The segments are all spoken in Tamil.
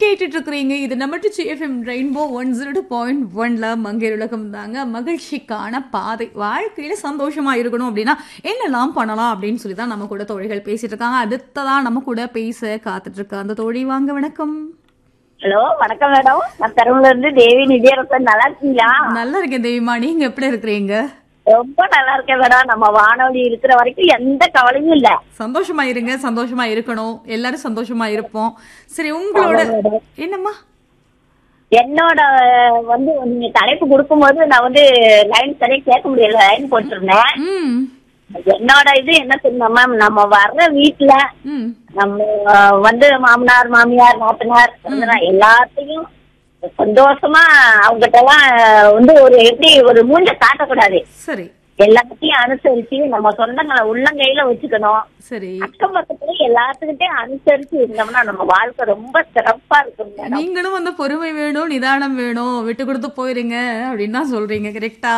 கேட்டுட்டு இருக்கிறீங்க இது நம்ம FM rainbow one zero point ஒன்ல மங்கை உலகம் தாங்க மகிழ்ச்சிக்கான பாதை வாழ்க்கையில சந்தோஷமா இருக்கணும் அப்படின்னா என்னெல்லாம் பண்ணலாம் அப்படின்னு சொல்லி தான் நம்ம கூட தோழிகள் பேசிட்டு இருக்காங்க அடுத்ததான் நம்ம கூட பேச காத்துட்டு இருக்க அந்த தோழி வாங்க வணக்கம் ஹலோ வணக்கம் மேடம் நான் பெரம்பலூர்ல இருந்து தேவி நிதியரசன் நல்லா இருக்கீங்களா நல்லா இருக்கேன் தேவிமா நீங்க எப்படி இருக்கிறீங்க ரொம்ப நல்லா இருக்கேன் மேடம் நம்ம வானொலி இருக்கிற வரைக்கும் எந்த கவலையும் இல்ல சந்தோஷமா இருங்க சந்தோஷமா இருக்கணும் எல்லாரும் சந்தோஷமா இருப்போம் சரி உங்களோட என்னம்மா என்னோட வந்து நீங்க தலைப்பு கொடுக்கும்போது நான் வந்து லைன் சரியா கேட்க முடியல லைன் போட்டிருந்தேன் ம் என்னோட இது என்ன தெரியுமா மேம் நம்ம வர்ற வீட்டுல ம் நம்ம அஹ், வந்து மாமனார் மாமியார் நாத்தனார் பிறந்தனார் எல்லாத்தையும் சந்தோஷமா அவங்ககிட்ட எல்லாம் வந்து ஒரு எப்படி ஒரு மூஞ்ச காட்டக்கூடாது சரி எல்லாத்தையும் அனுசரிச்சு நம்ம சொந்தங்களை உள்ளங்கையில வச்சுக்கணும் சரி அக்கம் பக்கத்துல எல்லாத்துக்கிட்டையும் அனுசரிச்சு இருந்தோம்னா நம்ம வாழ்க்கை ரொம்ப சிறப்பா இருக்கும் மேடம் நீங்களும் வந்து பொறுமை வேணும் நிதானம் வேணும் விட்டு கொடுத்து போயிருங்க அப்படின்னு தான் சொல்றீங்க கரெக்டா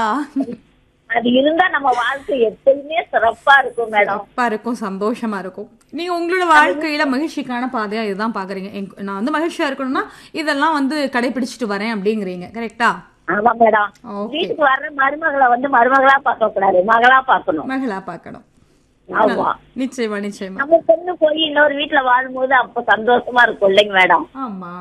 அது இருந்தா நம்ம வாழ்க்கை எப்பயுமே சிறப்பா இருக்கும் மேடம் அப்பா இருக்கும் சந்தோஷமா இருக்கும் நீங்க உங்களோட வாழ்க்கையில மகிழ்ச்சிக்கான பாதையா இதுதான் பாக்குறீங்க எங்க- நான் வந்து மகிழ்ச்சியா இருக்கணும்னா இதெல்லாம் வந்து கடைபிடிச்சிட்டு வரேன் அப்படிங்கிறீங்க கரெக்டா ஆமா மேடம் ஓகே வீட்டுக்கு வர்ற மருமகளை வந்து மருமகளா பார்க்க கூடாது மகளா பார்க்கணும் மகளா பார்க்கணும் ஆமா நிச்சயமா நிச்சயமா நம்ம பொண்ணு போய் இன்னொரு வீட்டுல வாழும்போது அப்ப சந்தோஷமா இருக்கும் இல்லைங்க மேடம் ஆமா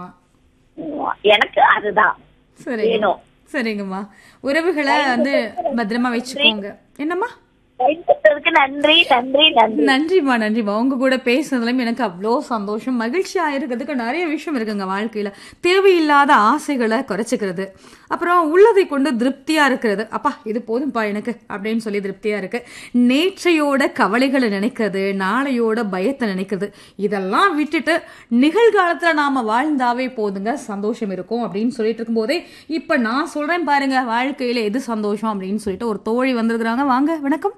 எனக்கு அதுதான் சரி வேணும் சரிங்கம்மா உறவுகளை வந்து பத்திரமா வச்சுக்கோங்க என்னம்மா கைப்பற்றதுக்கு நன்றி நன்றி நன்றி நன்றிம்மா நன்றிம்மா உங்க கூட பேசுனதுலயும் எனக்கு அவ்வளோ சந்தோஷம் மகிழ்ச்சியா இருக்கிறதுக்கு நிறைய விஷயம் இருக்குங்க வாழ்க்கையில தேவையில்லாத ஆசைகளை குறைச்சிக்கிறது அப்புறம் உள்ளதை கொண்டு திருப்தியா இருக்கிறது அப்பா இது போதும்பா எனக்கு அப்படின்னு சொல்லி திருப்தியா இருக்கு நேற்றையோட கவலைகளை நினைக்கிறது நாளையோட பயத்தை நினைக்கிறது இதெல்லாம் விட்டுட்டு நிகழ்காலத்துல நாம வாழ்ந்தாவே போதுங்க சந்தோஷம் இருக்கும் அப்படின்னு சொல்லிட்டு இருக்கும்போதே இப்ப நான் சொல்றேன் பாருங்க வாழ்க்கையில எது சந்தோஷம் அப்படின்னு சொல்லிட்டு ஒரு தோழி வந்திருக்கிறாங்க வாங்க வணக்கம்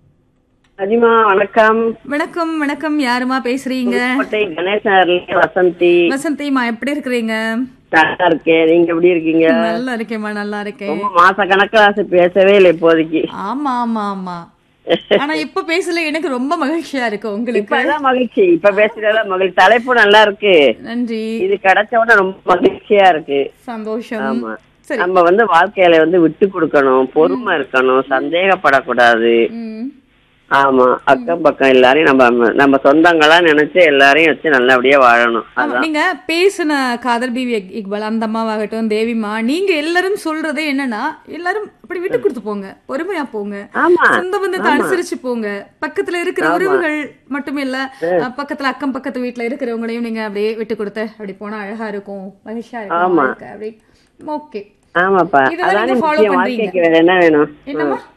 அஜிமா வணக்கம் வணக்கம் வணக்கம் யாருமா பேசுறீங்க கோட்டை கணேசன்ல வசந்தி வசந்திமா எப்படி இருக்கிறீங்க நல்லா இருக்கேன் நீங்க எப்படி இருக்கீங்க நல்லா இருக்கேம்மா நல்லா இருக்கேன் ரொம்ப மாச கணக்கில் பேசவே இல்லை இப்போதைக்கு ஆமா ஆமா ஆமா ஆனா இப்ப பேசல எனக்கு ரொம்ப மகிழ்ச்சியா இருக்கு உங்களுக்கு இப்பதான் மகிழ்ச்சி இப்ப பேசுறதெல்லாம் மகிழ்ச்சி தலைப்பு நல்லா இருக்கு நன்றி இது கிடைச்ச உடனே ரொம்ப மகிழ்ச்சியா இருக்கு சந்தோஷம் ஆமா சரி நம்ம வந்து வாழ்க்கையில வந்து விட்டு கொடுக்கணும் பொறுமை இருக்கணும் சந்தேகப்படக்கூடாது ம். ஆமா அக்கம் பக்கம் எல்லாரையும் நம்ம நம்ம சொந்தங்களா நினைச்சு எல்லாரையும் வச்சு நல்லபடியா வாழணும் ஆமா, நீங்க பேசின காதல் பிவி இக்- இக்பால் அந்த அம்மாவாகட்டும் தேவிமா நீங்க எல்லாரும் சொல்றதே என்னன்னா எல்லாரும் அப்படி விட்டு கொடுத்து போங்க பொறுமையா போங்க ஆமா சொந்த பந்தத்தை அனுசரிச்சு போங்க பக்கத்துல இருக்கிற உறவுகள் மட்டும் இல்ல அஹ், பக்கத்துல அக்கம் பக்கத்து வீட்டுல இருக்கிறவங்களையும் நீங்க அப்படியே விட்டு கொடுத்து அப்படி போனா அழகா இருக்கும் மகிழ்ச்சியா இருக்கும் வாழ்க்கை அப்படி ஓகே ஆமாப்பா இதெல்லாம் அதானே நீங்க follow முக்கியம் பண்றீங்க. வாழ்க்கைக்கு வேற என்ன வேணும் என்னம்மா